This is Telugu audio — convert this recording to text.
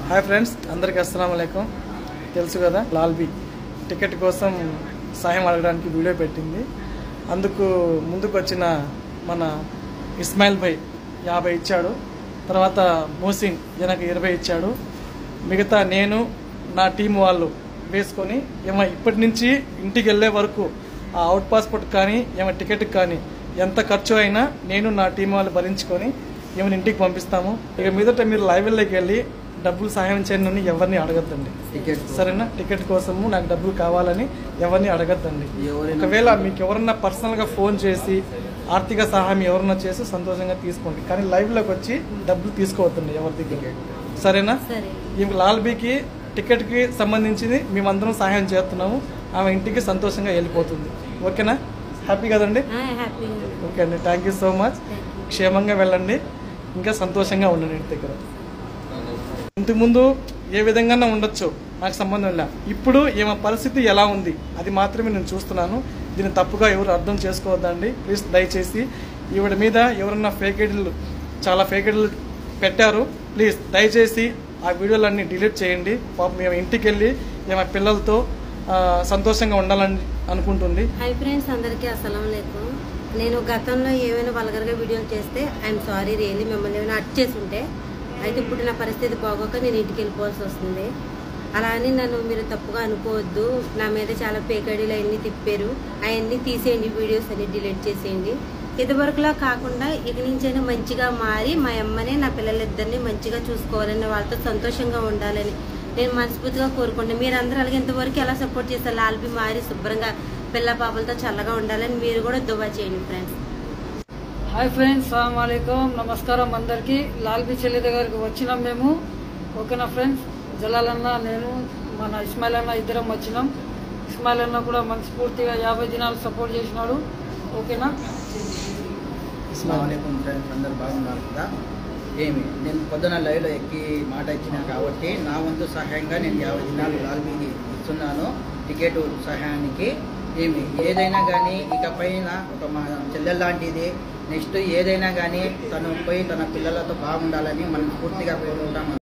హాయ్ ఫ్రెండ్స్ అందరికీ అస్సలం అయికం తెలుసు కదా లాల్బీ టికెట్ కోసం సహాయం అడగడానికి వీడియో పెట్టింది అందుకు ముందుకు వచ్చిన మన ఇస్మాయిల్ భాయ్ యాభై ఇచ్చాడు తర్వాత మోసిన్ జనకు ఇరవై ఇచ్చాడు మిగతా నేను నా టీం వాళ్ళు వేసుకొని ఏమో ఇప్పటి నుంచి ఇంటికి వెళ్ళే వరకు ఆ అవుట్ పాస్పోర్ట్ కానీ ఏమో టికెట్ కానీ ఎంత ఖర్చు అయినా నేను నా టీం వాళ్ళు భరించుకొని ఏమైనా ఇంటికి పంపిస్తాము ఇక మీదట మీరు లైవ్లోకి వెళ్ళి డబ్బులు సహాయం చేయండి అని ఎవరిని అడగద్దండి టికెట్ సరేనా టికెట్ కోసము నాకు డబ్బులు కావాలని ఎవరిని అడగద్దండి ఎవరైనా- ఒకవేళ మీకు ఎవరన్నా పర్సనల్గా ఫోన్ చేసి ఆర్థిక సహాయం ఎవరన్నా చేసి సంతోషంగా తీసుకోండి కానీ లైవ్లోకి వచ్చి డబ్బులు తీసుకోవద్దండి ఎవరి దగ్గర సరేనా సరే ఈ లాల్బీకి టికెట్కి సంబంధించింది మేమందరం సహాయం చేస్తున్నాము ఆమె ఇంటికి సంతోషంగా వెళ్ళిపోతుంది ఓకేనా హ్యాపీ కదండి హ్యాపీగా ఓకే అండి థ్యాంక్ యూ సో మచ్ క్షేమంగా వెళ్ళండి ఇంకా సంతోషంగా ఉండండి ఇంటి దగ్గర ఇంతకుముందు ఏ విధంగా ఉండొచ్చు నాకు సంబంధం లే ఇప్పుడు ఈమె పరిస్థితి ఎలా ఉంది అది మాత్రమే నేను చూస్తున్నాను దీన్ని తప్పుగా ఎవరు అర్థం చేసుకోవద్దండి ప్లీజ్ దయచేసి ఈవిడ మీద ఎవరన్నా ఫేక్ ఐడీలు చాలా ఫేక్ ఐడీలు పెట్టారు ప్లీజ్ దయచేసి ఆ వీడియోలన్నీ డిలీట్ చేయండి పాపం మేము ఇంటికి వెళ్ళి ఈమె పిల్లలతో ఆ, సంతోషంగా ఉండాలని అనుకుంటుంది హై ఫ్రెండ్స్ అందరికీ అస్సలం లేకు నేను గతంలో ఏమైనా వల్గర్గా వీడియోలు చేస్తే ఐఎమ్ సారీ రియల్లీ మిమ్మల్ని ఏమైనా అట్ చేసి ఉంటే అయితే ఇప్పుడు నా పరిస్థితి బాగోక నేను ఇంటికి వెళ్ళిపోవాల్సి వస్తుంది అలా అని నన్ను మీరు తప్పుగా అనుకోవద్దు నా మీద చాలా పేకడీలు అవన్నీ తిప్పారు అవన్నీ తీసేయండి వీడియోస్ అన్ని డిలీట్ చేసేయండి ఇదివరకులా కాకుండా ఇక నుంచైనా మంచిగా మారి మా అమ్మని నా పిల్లలిద్దరిని మంచిగా చూసుకోవాలని వాళ్ళతో సంతోషంగా ఉండాలని నేను మనస్ఫూర్తిగా కోరుకుంటాను మీరందరూ అలాగే ఇంతవరకు ఎలా సపోర్ట్ చేస్తారు లాల్బి మారి శుభ్రంగా పిల్ల పాపలతో చల్లగా ఉండాలని మీరు కూడా దువా చేయండి ఫ్రెండ్స్ హాయ్ ఫ్రెండ్స్ సలాం అలైకుం నమస్కారం అందరికీ లాల్బీ చెల్లి దగ్గరికి వచ్చినాం మేము ఓకేనా ఫ్రెండ్స్ జలాల్ అన్న నేను మన ఇస్మాయిల్ అన్న ఇద్దరం వచ్చినాం ఇస్మాయిల్ అన్న కూడా మనస్ఫూర్తిగా యాభై దినాలు సపోర్ట్ చేసినాడు ఓకేనా అస్సలం ఫ్రెండ్స్ అందరు బాగున్నారు కదా ఏమి నేను పొద్దున లైవ్లో ఎక్కి మాట ఇచ్చిన కాబట్టి నా వంతు సహాయంగా నేను యాభై దినాలు లాల్బీకి ఇస్తున్నాను టికెట్ సహాయానికి ఏమి ఏదైనా కానీ ఇకపైన ఒక మా చెల్లెల్ లాంటిది నెక్స్ట్ ఏదైనా కానీ తను పోయి తన పిల్లలతో బాగుండాలని మనం పూర్తిగా కోరుకుంటాం